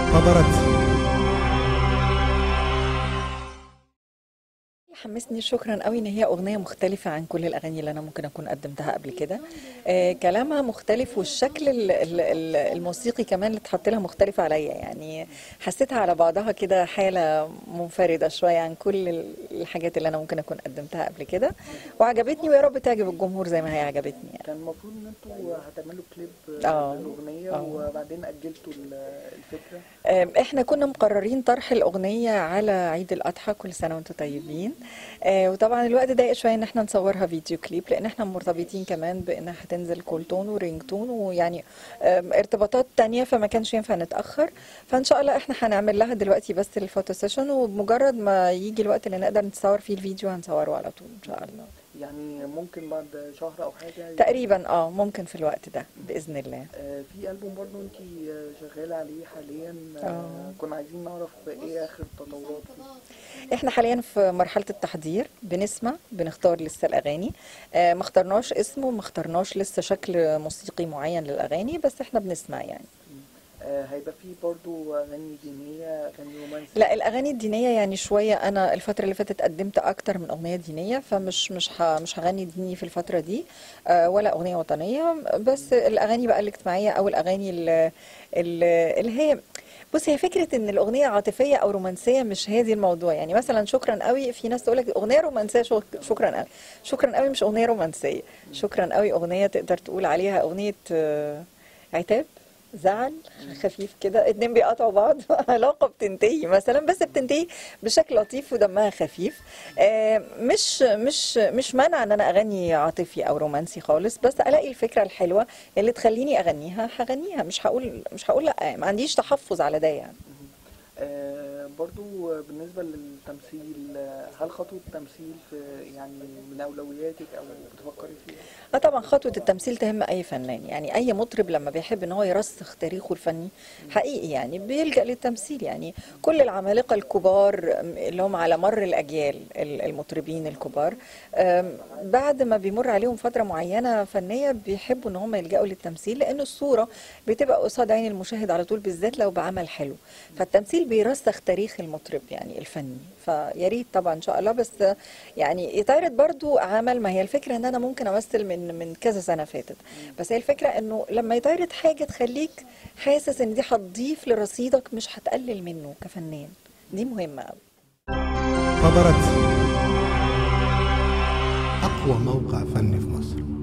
خبرت حمسني شكرا قوي ان هي اغنيه مختلفه عن كل الاغاني اللي انا ممكن اكون قدمتها قبل كده آه كلامها مختلف والشكل ال- ال- ال- الموسيقي كمان اللي اتحط لها مختلف عليا يعني حسيتها على بعضها كده حاله منفرده شويه عن كل ال- الحاجات اللي انا ممكن اكون قدمتها قبل كده وعجبتني ويا رب تعجب الجمهور زي ما هي عجبتني يعني كان المفروض ان انتوا هتعملوا كليب آه. للاغنيه آه. وبعدين اجلتوا ال- الفكره آم، احنا كنا مقررين طرح الاغنيه على عيد الاضحى كل سنه وانتم طيبين آه، وطبعا الوقت ضايق شويه ان احنا نصورها فيديو كليب لان احنا مرتبطين كمان بانها هتنزل كولتون ورينج تون ويعني آم، ارتباطات تانية فما كانش ينفع نتاخر فان شاء الله احنا هنعمل لها دلوقتي بس الفوتو سيشن وبمجرد ما يجي الوقت اللي نقدر نتصور فيه الفيديو هنصوره على طول ان شاء الله يعني ممكن بعد شهر او حاجه تقريبا اه ممكن في الوقت ده باذن الله آه، في ألبوم برضو انت شغالة عليه حاليا آه، آه. كنا عايزين نعرف ايه اخر التطورات فيه احنا حاليا في مرحله التحضير بنسمع بنختار لسه الاغاني آه ما اخترناش اسم وما اخترناش لسه شكل موسيقي معين للاغاني بس احنا بنسمع يعني آه، هيبقى فيه برضو اغاني دينية اغاني رومانسي لا الاغاني الدينيه يعني شويه انا الفتره اللي فاتت قدمت اكتر من اغنيه دينيه فمش مش ه مش هغني ديني في الفتره دي آه ولا اغنيه وطنيه بس الاغاني بقى الاجتماعيه او الاغاني ال- ال- اللي هي بصي هي فكره ان الاغنيه عاطفيه او رومانسيه مش هذه الموضوع يعني مثلا شكرا قوي في ناس تقول لك اغنيه رومانسيه شك- شكرا قوي شكرا قوي مش اغنيه رومانسيه شكرا قوي اغنيه تقدر تقول عليها اغنيه آه، عتاب زعل خفيف كده اتنين بيقاطعوا بعض علاقه بتنتهي مثلا بس بتنتهي بشكل لطيف ودمها خفيف آه، مش مش مش مانع ان انا اغني عاطفي او رومانسي خالص بس الاقي الفكره الحلوه اللي تخليني اغنيها هغنيها مش هقول مش هقول لا ما عنديش تحفظ على ده يعني آه، برضو بالنسبة للتمثيل آه، هل خطوة التمثيل في يعني من أولوياتك أو بتفكري فيها؟ اه طبعا خطوه التمثيل تهم اي فنان يعني اي مطرب لما بيحب ان هو يرسخ تاريخه الفني حقيقي يعني بيلجا للتمثيل يعني كل العمالقه الكبار اللي هم على مر الاجيال ال- المطربين الكبار أم، بعد ما بيمر عليهم فتره معينه فنيه بيحبوا ان هم يلجأوا للتمثيل لان الصوره بتبقى قصاد عين المشاهد على طول بالذات لو بعمل حلو فالتمثيل بيرسخ تاريخ المطرب يعني الفني فيا ريت طبعا ان شاء الله بس يعني يتعرض برضو عمل ما هي الفكره ان انا ممكن امثل من من كذا سنه فاتت بس هي الفكره انه لما يتعرض حاجه تخليك حاسس ان دي هتضيف لرصيدك مش هتقلل منه كفنان دي مهمه قوي خبرت أقوى موقع فني في مصر